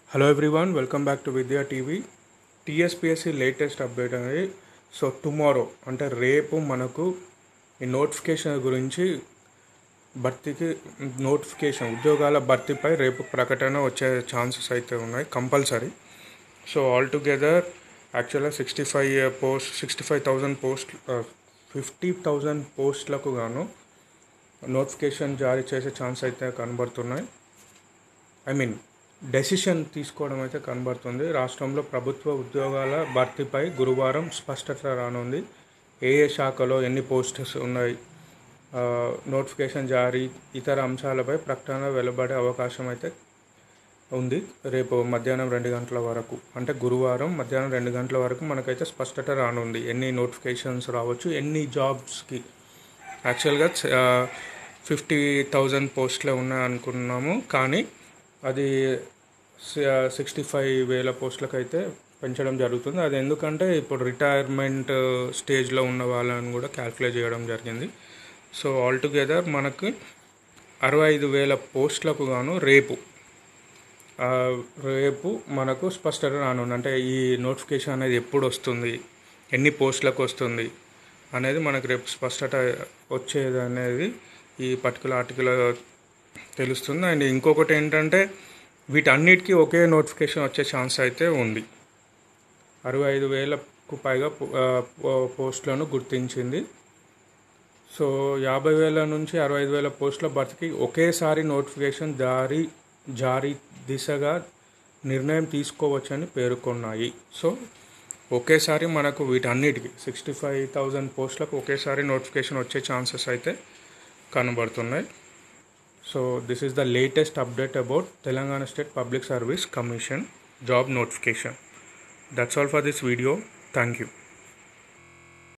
hello everyone welcome back to Vidya TV TSPSC latest update అనేది so tomorrow అంటే రేపు మనకు ఈ నోటిఫికేషన్ గురించి భర్తీకి నోటిఫికేషన్ ఉద్యోగాల భర్తీపై రేపు ప్రకటన వచ్చే ఛాన్సెస్ అయితే ఉన్నాయి కంపల్సరీ సో ఆల్ టుగెదర్ యాక్చువల్గా sixty five post sixty five thousand post fifty thousand పోస్టులకు గాను నోటిఫికేషన్ జారీ చేసే ఛాన్స్ అయితే కనబడుతున్నాయి ఐ మీన్ డెసిషన్ తీసుకోవడం అయితే కనబడుతుంది రాష్ట్రంలో ప్రభుత్వ ఉద్యోగాల భర్తీపై గురువారం స్పష్టత రానుంది ఏ ఏ శాఖలో ఎన్ని పోస్టర్స్ ఉన్నాయి ఆ, నోటిఫికేషన్ జారీ ఇతర అంశాలపై ప్రకటన వెలువడే అవకాశం అయితే ఉంది రేపు మధ్యాహ్నం రెండు గంటల వరకు అంటే గురువారం మధ్యాహ్నం రెండు గంటల వరకు మనకైతే స్పష్టత రానుంది ఎన్ని నోటిఫికేషన్స్ రావచ్చు ఎన్ని జాబ్స్కి యాక్చువల్గా ఫిఫ్టీ థౌజండ్ పోస్టులే ఉన్నాయి అనుకున్నాము కానీ అది సిక్స్టీ ఫైవ్ వేల పోస్టులకు అయితే పెంచడం జరుగుతుంది అది ఎందుకంటే ఇప్పుడు రిటైర్మెంట్ స్టేజ్లో ఉన్న వాళ్ళని కూడా క్యాల్కులేట్ చేయడం జరిగింది సో ఆల్ టుగెదర్ మనకు అరవై ఐదు వేల పోస్టులకు గాను రేపు ఆ, రేపు మనకు స్పష్టత రానుంది అంటే ఈ నోటిఫికేషన్ అనేది ఎప్పుడు వస్తుంది ఎన్ని పోస్టులకు వస్తుంది అనేది మనకు రేపు స్పష్టత వచ్చేది అనేది ఈ పర్టికులర్ ఆర్టికల్ తెలుస్తుంది అండ్ ఇంకొకటి ఏంటంటే వీటన్నిటికీ ఒకే నోటిఫికేషన్ వచ్చే ఛాన్స్ అయితే ఉంది అరవై ఐదు వేలకు పైగా పో- ఆ, పో- పోస్టులను గుర్తించింది సో యాభై వేల నుంచి అరవై ఐదు వేల పోస్టుల భర్తీకి ఒకేసారి నోటిఫికేషన్ జారీ జారీ దిశగా నిర్ణయం తీసుకోవచ్చని పేర్కొన్నాయి సో ఒకేసారి మనకు వీటన్నిటికీ సిక్స్టీ ఫైవ్ థౌజండ్ పోస్టులకు ఒకేసారి నోటిఫికేషన్ వచ్చే ఛాన్సెస్ అయితే కనబడుతున్నాయి so this is the latest update about Telangana state public service commission job notification that's all for this video thank you